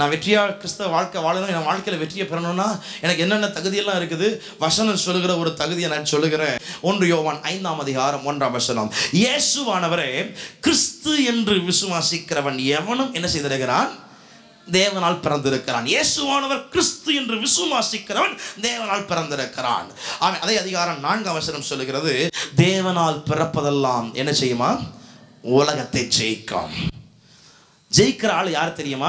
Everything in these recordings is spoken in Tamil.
நான் வெற்றியா கிறிஸ்தவ வாழ்க்கை வாழணும் என் வாழ்க்கையில் வெற்றியை பெறணும்னா எனக்கு என்னென்ன தகுதியெல்லாம் இருக்குது வசனம் சொல்லுகிற ஒரு தகுதியை நான் சொல்லுகிறேன் ஒன்று யோவான் ஐந்தாம் அதிகாரம் ஒன்றாம் வசனம் இயேசுவானவரே கிறிஸ்து என்று விசுவாசிக்கிறவன் எவனும் என்ன செய்திருக்கிறான் தேவனால் பிறந்திருக்கிறான் இயேசுவானவர் கிறிஸ்து என்று விசுவாசிக்கிறவன் தேவனால் பிறந்திருக்கிறான் அவன் அதே அதிகாரம் நான்காம் வசனம் சொல்லுகிறது தேவனால் பிறப்பதெல்லாம் என்ன செய்யுமா உலகத்தை ஜெயிக்கும் ஜெயிக்கிற ஆள் யார் தெரியுமா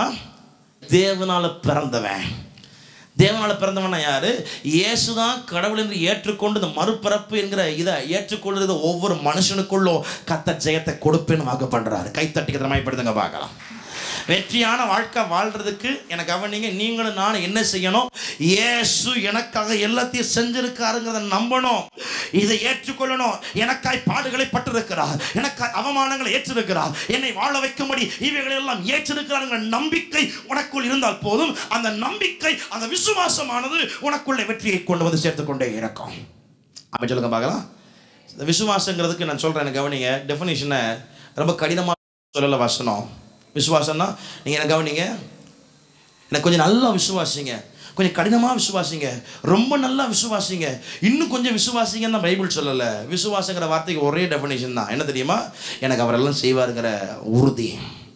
தேவனால பிறந்தவன் தேவனால பிறந்தவனா யாரு இயேசுதான் கடவுள் என்று ஏற்றுக்கொண்டு இந்த மறுபிறப்பு என்கிற இதை ஏற்றுக்கொள்றது ஒவ்வொரு மனுஷனுக்குள்ளும் கத்த ஜெயத்தை கொடுப்பேன்னு வாக்கு பண்றாரு கைத்தட்டி திறமைப்படுத்துங்க பார்க்கலாம் வெற்றியான வாழ்க்கை வாழ்றதுக்கு எனக்கு கவனிங்க நீங்களும் நானும் என்ன செய்யணும் இயேசு எனக்காக எல்லாத்தையும் செஞ்சிருக்காருங்கிறத நம்பணும் இதை ஏற்றுக்கொள்ளணும் எனக்காய் பாடுகளை பட்டிருக்கிறார் எனக்காய் அவமானங்களை ஏற்றிருக்கிறார் என்னை வாழ வைக்கும்படி இவைகளை எல்லாம் ஏற்றிருக்கிறாருங்கிற நம்பிக்கை உனக்குள் இருந்தால் போதும் அந்த நம்பிக்கை அந்த விசுவாசமானது உனக்குள்ளே வெற்றியை கொண்டு வந்து சேர்த்துக்கொண்டே இருக்கும் அப்படி சொல்லுங்க பார்க்கலாம் இந்த விசுவாசங்கிறதுக்கு நான் சொல்கிறேன் எனக்கு கவனிங்க டெஃபினேஷனை ரொம்ப கடினமாக சொல்லலை வசனம் விசுவாசம்னா நீங்கள் என்ன கவனிங்க எனக்கு கொஞ்சம் நல்லா விசுவாசிங்க கொஞ்சம் கடினமாக விசுவாசிங்க ரொம்ப நல்லா விசுவாசிங்க இன்னும் கொஞ்சம் விசுவாசிங்கன்னு தான் பைபிள் சொல்லலை விசுவாசங்கிற வார்த்தைக்கு ஒரே டெஃபினேஷன் தான் என்ன தெரியுமா எனக்கு அவரெல்லாம் செய்வாருங்கிற உறுதி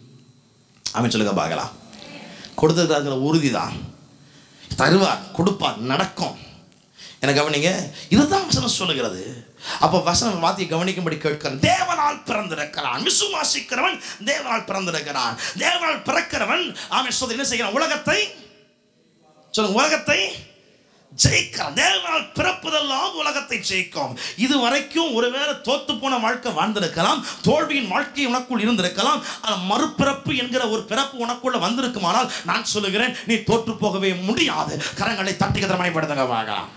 அவன் சொல்லுங்க பார்க்கலாம் கொடுத்ததுங்கிற உறுதி தான் தருவார் கொடுப்பார் நடக்கும் எனக்கு கவனிங்க இதுதான் வசனம் சொல்லுகிறது அப்போ வசனம் வார்த்தையை கவனிக்கும்படி கேட்கிறேன் தேவனால் பிறந்திருக்கிறான் விசுவாசிக்கிறவன் தேவனால் பிறந்திருக்கிறான் தேவனால் பிறக்கிறவன் அவன் சொல்ல என்ன செய்கிறான் உலகத்தை சொல்லுங்க உலகத்தை ஜெயிக்கிறான் தேவனால் பிறப்பதெல்லாம் உலகத்தை ஜெயிக்கும் இது வரைக்கும் ஒருவேளை தோத்து போன வாழ்க்கை வாழ்ந்திருக்கலாம் தோல்வியின் வாழ்க்கை உனக்குள் இருந்திருக்கலாம் ஆனால் மறுபிறப்பு என்கிற ஒரு பிறப்பு உனக்குள்ள வந்திருக்குமானால் நான் சொல்லுகிறேன் நீ தோற்று போகவே முடியாது கரங்களை தட்டி கதிரமயப்படுத்துங்க பார்க்கலாம்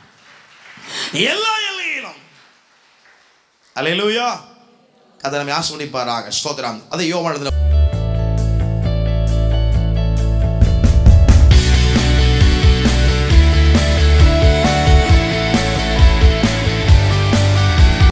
எல்லா எல்லையிலும் அலையிலூயா கதை நம்ம ஆசிரியப்பாராக ஸ்தோத்திரம் அதை யோவான் எழுதின